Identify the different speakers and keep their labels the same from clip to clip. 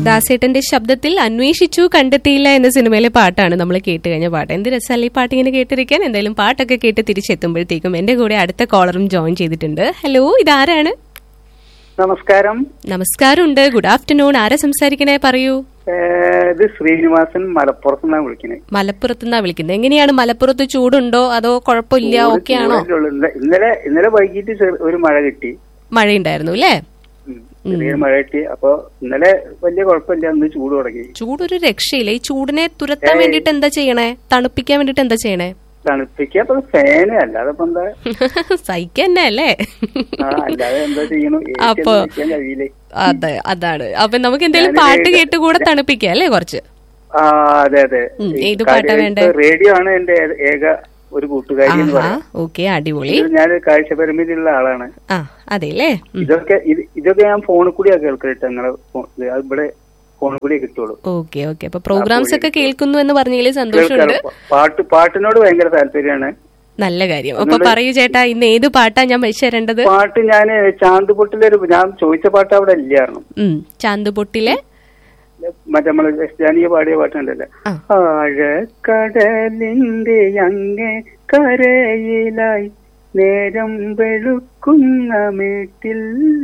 Speaker 1: ദാസേട്ടന്റെ ശബ്ദത്തിൽ അന്വേഷിച്ചു കണ്ടെത്തിയില്ല എന്ന സിനിമയിലെ പാട്ടാണ് നമ്മൾ കേട്ട് കഴിഞ്ഞ പാട്ട് എന്ത് രസമല്ലേ ഈ പാട്ട് ഇങ്ങനെ കേട്ടിരിക്കാൻ എന്തായാലും പാട്ടൊക്കെ കേട്ട് തിരിച്ചെത്തുമ്പോഴത്തേക്കും എന്റെ കൂടെ അടുത്ത കോളറും ജോയിൻ ചെയ്തിട്ടുണ്ട് ഹലോ ഇതാരാണ്
Speaker 2: നമസ്കാരം
Speaker 1: നമസ്കാരമുണ്ട് ഗുഡ് ആഫ്റ്റർനൂൺ ആരാ സംസാരിക്കണേ പറയൂ
Speaker 2: ഏഹ് ഇത് ശ്രീനിവാസൻ മലപ്പുറത്ത് നിന്നാണ് വിളിക്കുന്നത്
Speaker 1: മലപ്പുറത്തുനിന്നാ വിളിക്കുന്നത് എങ്ങനെയാണ് മലപ്പുറത്ത് ചൂടുണ്ടോ അതോ കുഴപ്പമില്ല ഓക്കെ ആണോ
Speaker 2: ഇന്നലെ ഇന്നലെ വൈകിട്ട് ചെറു- ഒരു മഴ കിട്ടി
Speaker 1: മഴയുണ്ടായിരുന്നു അല്ലേ
Speaker 2: ഉം. ചെറിയൊരു മഴ കിട്ടി അപ്പൊ ഇന്നലെ വലിയ കുഴപ്പമില്ല ഇന്ന് ചൂട് തുടങ്ങി
Speaker 1: ചൂടൊരു രക്ഷയില്ല ഈ ചൂടിനെ തുരത്താൻ വേണ്ടിട്ട് എന്താ ചെയ്യണേ തണുപ്പിക്കാൻ വേണ്ടിട്ട് എന്താ ചെയ്യണേ
Speaker 2: തണുപ്പിക്കുക അപ്പൊ ഫാന് അല്ലാതെ ഇപ്പൊ എന്താ
Speaker 1: സഹിക്കാൻ തന്നെ അല്ലേ
Speaker 2: ആ അല്ലാതെ എന്താ ചെയ്യണു AC
Speaker 1: അപ്പൊ-
Speaker 2: ഒന്നും വെക്കാൻ കഴിയില്ലേ
Speaker 1: അതെ അതാണ് അപ്പൊ നമുക്ക് എന്തെങ്കിലും പാട്ട് കേട്ട് കൂടെ തണുപ്പിക്കാം അല്ലേ കുറച്ച്
Speaker 2: ആ അതെ അതെ
Speaker 1: ഉം,
Speaker 2: ഈ
Speaker 1: ഏത് പാട്ടാ
Speaker 2: കാര്യം-
Speaker 1: വേണ്ടേ?
Speaker 2: ഇപ്പൊ റേഡിയോ ആണ് എന്റെ ഏക- ഏക ഒരു കൂട്ടുകാരി എന്ന്
Speaker 1: ആഹാ
Speaker 2: പറയാം
Speaker 1: ഓക്കെ അടിപൊളി
Speaker 2: ഇത് ഞാൻ കാഴ്ച പരിമിതിയുള്ള ആളാണ്
Speaker 1: ആ അതെല്ലേ ഉം.
Speaker 2: ഇതൊക്കെ ഇത് ഇതൊക്കെ ഞാൻ ഫോണിൽ കൂടിയാ കേൾക്കട്ടെ നിങ്ങളെ ഫോ- ഇത് അത് ഇവിടെ ഫോണിൽ കൂടിയേ കിട്ടുള്ളൂ
Speaker 1: ഓക്കെ ഓക്കെ അപ്പൊ പ്രോഗ്രാംസ് ഒക്കെ കേൾക്കുന്നു എന്ന് പറഞ്ഞതിൽ സന്തോഷമുണ്ട്
Speaker 2: കേൾക്കാറ്. പാട്ട് പാട്ടിനോട് ഭയങ്കര താല്പര്യമാണ്
Speaker 1: നല്ല കാര്യം അപ്പൊ പറയൂ ചേട്ടാ ഇന്ന് ഏത് പാട്ടാ ഞാൻ വെച്ചു തരേണ്ടത്
Speaker 2: പാട്ട് ഞാൻ ചാന്തുപൊട്ടിലൊരു ഞാൻ ചോദിച്ച പാട്ട് അവിടെ ഇല്ലായിരുന്നു
Speaker 1: ഉം ചാന്തുപൊട്ടിലെ
Speaker 2: മറ്റേ നമ്മള് ജാനിയ പാടിയ പാട്ടുണ്ടല്ലേ
Speaker 1: ആ.
Speaker 2: ആഴക്കടലിന്റെ അങ്ങേ കരയിലായി നേരം വെളുക്കുന്ന മേട്ടിൽ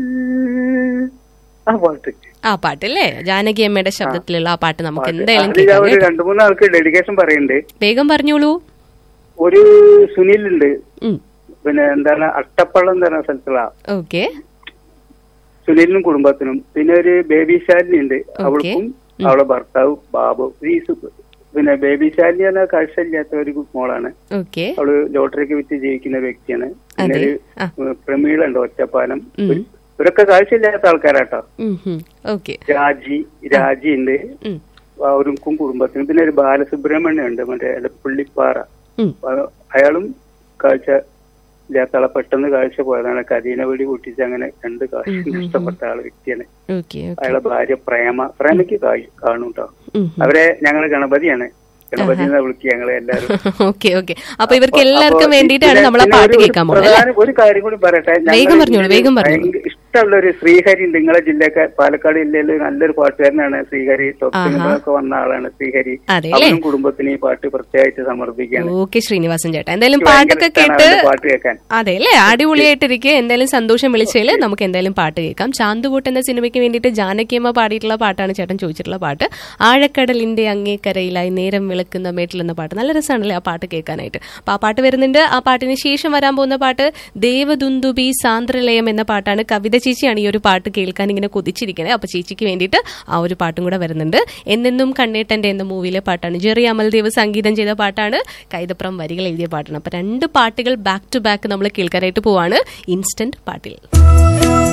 Speaker 2: ആ പാട്ട്
Speaker 1: ആ പാട്ടല്ലേ ജാനകി അമ്മയുടെ ശബ്ദത്തിലുള്ള ആ പാട്ട് നമുക്ക്
Speaker 2: പാട്ട്.
Speaker 1: എന്തായാലും
Speaker 2: അത് ഞാൻ
Speaker 1: കേൾക്കാം
Speaker 2: ഒരു
Speaker 1: കേട്ടോ.
Speaker 2: രണ്ടു മൂന്ന് ആൾക്ക് ഡെഡിക്കേഷൻ പറയുന്നുണ്ട്
Speaker 1: വേഗം പറഞ്ഞോളൂ
Speaker 2: ഒരു സുനിലുണ്ട്
Speaker 1: ഉം
Speaker 2: പിന്നെ എന്താണ് അട്ടപ്പള്ളം എന്ന് പറഞ്ഞ സ്ഥലത്തുള്ള
Speaker 1: ഓക്കെ
Speaker 2: സുനിലിനും കുടുംബത്തിനും പിന്നെ ഒരു ബേബി ശാലിനി ഉണ്ട് അവൾക്കും അവളെ ഭർത്താവ് ബാബു ഈ സു- പിന്നെ ബേബി ശാലിനി എന്ന കാഴ്ചയില്ലാത്ത ഒരു മോളാണ്
Speaker 1: ഓക്കെ
Speaker 2: അവള് ലോട്ടറിക്ക് വിറ്റ് ജീവിക്കുന്ന വ്യക്തിയാണ് പിന്നെ
Speaker 1: അതെ.
Speaker 2: ഒരു
Speaker 1: ആ.
Speaker 2: ഏഹ്, പ്രമീള ഉണ്ട് ഒറ്റപ്പാലം
Speaker 1: ഉം.
Speaker 2: ഒരു- ഇവരൊക്കെ കാഴ്ചയില്ലാത്ത ആൾക്കാരാട്ടോ
Speaker 1: ഓക്കെ
Speaker 2: രാജി രാജി ഉണ്ട്
Speaker 1: ഉം.
Speaker 2: അവർക്കും കുടുംബത്തിനും പിന്നെ ഒരു ബാലസുബ്രഹ്മണ്യം ഉണ്ട് മറ്റേ എടപ്പള്ളിപ്പാറ
Speaker 1: ഉം.
Speaker 2: അപ്പൊ അയാളും കാഴ്ച ഇല്ലാത്ത ആളെ പെട്ടെന്ന് കാഴ്ച പോയതാണ് കരീന വെടി പൊട്ടിച്ച് അങ്ങനെ രണ്ട് കാഴ്ച നഷ്ടപ്പെട്ട ആള് വ്യക്തിയാണ്
Speaker 1: ഓക്കെ ഓക്കെ
Speaker 2: അയാളെ ഭാര്യ പ്രേമ പ്രേമയ്ക്ക് കാ- കാണും കേട്ടോ
Speaker 1: ഉം.
Speaker 2: അവരെ ഞങ്ങള് ഗണപതിയാണ് ഗണപതി എന്നാ വിളിക്കുക ഞങ്ങളെ എല്ലാരും
Speaker 1: ഓക്കെ ഓക്കെ അപ്പൊ ഇവർക്ക്
Speaker 2: അപ്പൊ-
Speaker 1: എല്ലാവർക്കും
Speaker 2: അപ്പൊ
Speaker 1: വേണ്ടിയിട്ടാണ്
Speaker 2: ഇതിലെ-
Speaker 1: നമ്മൾ ആ
Speaker 2: പിന്നെ
Speaker 1: പാട്ട്
Speaker 2: ഒരു
Speaker 1: കേൾക്കാൻ പോകുന്നത് അല്ലേ
Speaker 2: പ്രധാന ഒരു കാര്യം കൂടി പറയട്ടെ ഞങ്ങള്
Speaker 1: വേഗം പറഞ്ഞോളൂ,
Speaker 2: ഇതില്
Speaker 1: വേഗം പറഞ്ഞോളൂ.
Speaker 2: ഭയങ്കര ഇഷ്ടമുള്ള ഒരു ശ്രീഹരി ഉണ്ട് നിങ്ങളെ ജില്ലക്കാർ പാലക്കാട് ജില്ലയിൽ നല്ലൊരു പാട്ടുകാരനാണ് ശ്രീഹരി ടോപ്പ്
Speaker 1: ആഹാ.
Speaker 2: സിനിമകളൊക്കെ വന്ന ആളാണ് ശ്രീഹരി
Speaker 1: അതെ അല്ലേ?
Speaker 2: അവനും കുടുംബത്തിന് ഈ പാട്ട് പ്രത്യേകിച്ച് സമർപ്പിക്കുകയാണ്
Speaker 1: ഓക്കെ ശ്രീനിവാസൻ ചേട്ടാ എന്തായാലും
Speaker 2: എനിക്ക് ഭയങ്കര
Speaker 1: പാട്ടൊക്കെ
Speaker 2: ഇഷ്ടാണ്
Speaker 1: കേട്ട്
Speaker 2: അവന്റെ പാട്ട് കേൾക്കാൻ
Speaker 1: അതെ അല്ലേ അടിപൊളിയായിട്ടിരിക്കെ എന്തായാലും സന്തോഷം വിളിച്ചതിൽ നമുക്ക് എന്തായാലും പാട്ട് കേൾക്കാം ചാന്തുകൂട്ട് എന്ന സിനിമയ്ക്ക് വേണ്ടിയിട്ട് ജാനകിയമ്മ പാടിയിട്ടുള്ള പാട്ടാണ് ചേട്ടൻ ചോദിച്ചിട്ടുള്ള പാട്ട് ആഴക്കടലിന്റെ അങ്ങേക്കരയിലായി നേരം വിളക്കുന്ന മേട്ടിൽ എന്ന പാട്ട് നല്ല രസമാണല്ലേ ആ പാട്ട് കേൾക്കാനായിട്ട് അപ്പൊ ആ പാട്ട് വരുന്നുണ്ട് ആ പാട്ടിന് ശേഷം വരാൻ പോകുന്ന പാട്ട് ദേവദുന്ദുബി സാന്ദ്രലയം എന്ന പാട്ടാണ് കവിത ചേച്ചിയാണ് ഈ ഒരു പാട്ട് കേൾക്കാൻ ഇങ്ങനെ കൊതിച്ചിരിക്കുന്നത് അപ്പൊ ചേച്ചിക്ക് വേണ്ടിയിട്ട് ആ ഒരു പാട്ടും കൂടെ വരുന്നുണ്ട് എന്നെന്നും കണ്ണേട്ടന്റെ എന്ന മൂവിയിലെ പാട്ടാണ് ജെറി അമൽദേവ് സംഗീതം ചെയ്ത പാട്ടാണ് കൈതപ്രം വരികൾ എഴുതിയ പാട്ടാണ് അപ്പൊ രണ്ട് പാട്ടുകൾ ബാക്ക് ടു ബാക്ക് നമ്മൾ കേൾക്കാനായിട്ട് പോവാണ് ഇൻസ്റ്റന്റ് പാട്ടിൽ